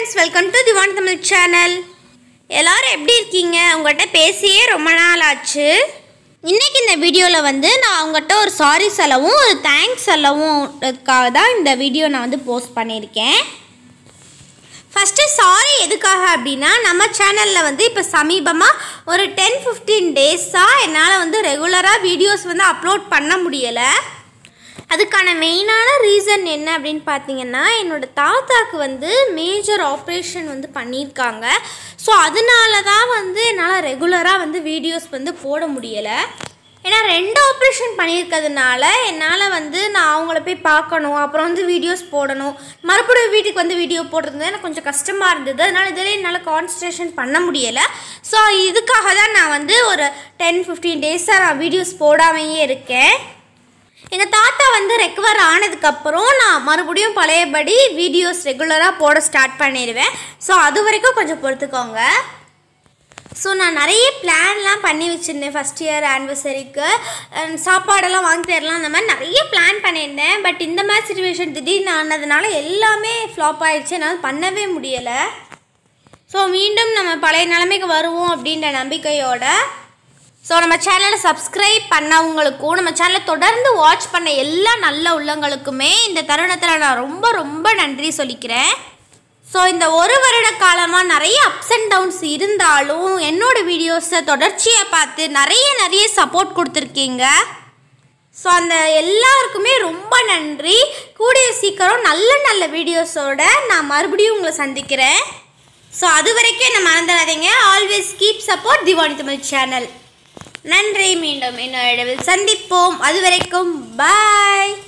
friends welcome to Diwan Tamil channel எல்லாரும் எப்படி இருக்கீங்க உங்கள்கிட்ட பேசியே ரொம்ப நாள் ஆச்சு இன்னைக்கு இந்த வீடியோவில் வந்து நான் உங்கள்கிட்ட ஒரு சாரி சொல்லவும் ஒரு தேங்க்ஸ் சொல்லவும் அதுக்காக தான் இந்த வீடியோ நான் வந்து போஸ்ட் பண்ணியிருக்கேன் ஃபஸ்ட்டு சாரி எதுக்காக அப்படின்னா நம்ம சேனலில் வந்து இப்போ சமீபமாக ஒரு டென் ஃபிஃப்டீன் டேஸாக என்னால் வந்து ரெகுலராக வீடியோஸ் வந்து அப்லோட் பண்ண முடியலை அதுக்கான மெயினான ரீசன் என்ன அப்படின்னு பார்த்தீங்கன்னா என்னோடய தாத்தாக்கு வந்து மேஜர் ஆப்ரேஷன் வந்து பண்ணியிருக்காங்க ஸோ அதனால தான் வந்து என்னால் ரெகுலராக வந்து வீடியோஸ் வந்து போட முடியலை ஏன்னா ரெண்டு ஆப்ரேஷன் பண்ணியிருக்கிறதுனால என்னால் வந்து நான் அவங்கள போய் பார்க்கணும் அப்புறம் வந்து வீடியோஸ் போடணும் மறுபடியும் வீட்டுக்கு வந்து வீடியோ போடுறது எனக்கு கொஞ்சம் கஷ்டமாக இருந்தது அதனால் இதில் என்னால் கான்சன்ட்ரேஷன் பண்ண முடியலை ஸோ இதுக்காக தான் நான் வந்து ஒரு டென் ஃபிஃப்டீன் டேஸாக நான் வீடியோஸ் போடாமையே இருக்கேன் எங்கள் தாத்தா வந்து ரெக்கவர் ஆனதுக்கப்புறம் நான் மறுபடியும் பழையபடி வீடியோஸ் ரெகுலராக போட ஸ்டார்ட் பண்ணிடுவேன் ஸோ அது வரைக்கும் கொஞ்சம் பொறுத்துக்கோங்க ஸோ நான் நிறைய பிளான்லாம் பண்ணி வச்சுருந்தேன் ஃபஸ்ட் இயர் ஆனிவர்சரிக்கு சாப்பாடெல்லாம் வாங்கி தரலாம் அந்த மாதிரி நிறைய பிளான் பண்ணியிருந்தேன் பட் இந்த மாதிரி சுச்சுவேஷன் திடீர்னு ஆனதுனால எல்லாமே ஃப்ளாப் ஆயிடுச்சு என்னால் பண்ணவே முடியலை ஸோ மீண்டும் நம்ம பழைய நிலைமைக்கு வருவோம் அப்படின்ற நம்பிக்கையோட ஸோ நம்ம சேனலை சப்ஸ்கிரைப் பண்ணவங்களுக்கும் நம்ம சேனலை தொடர்ந்து வாட்ச் பண்ண எல்லா நல்ல உள்ளங்களுக்குமே இந்த தருணத்தில் நான் ரொம்ப ரொம்ப நன்றி சொல்லிக்கிறேன் ஸோ இந்த ஒரு வருட காலமாக நிறைய அப்ஸ் அண்ட் டவுன்ஸ் இருந்தாலும் என்னோட வீடியோஸை தொடர்ச்சியாக பார்த்து நிறைய நிறைய சப்போர்ட் கொடுத்துருக்கீங்க ஸோ அந்த எல்லாருக்குமே ரொம்ப நன்றி கூடிய சீக்கிரம் நல்ல நல்ல வீடியோஸோட நான் மறுபடியும் உங்களை சந்திக்கிறேன் ஸோ அது வரைக்கும் என்ன மறந்துடாதீங்க ஆல்வேஸ் கீப் சப்போர்ட் திவானி தமிழ் சேனல் நன்றி மீண்டும் இன்னொரு இடவில் சந்திப்போம் அது வரைக்கும் பாய்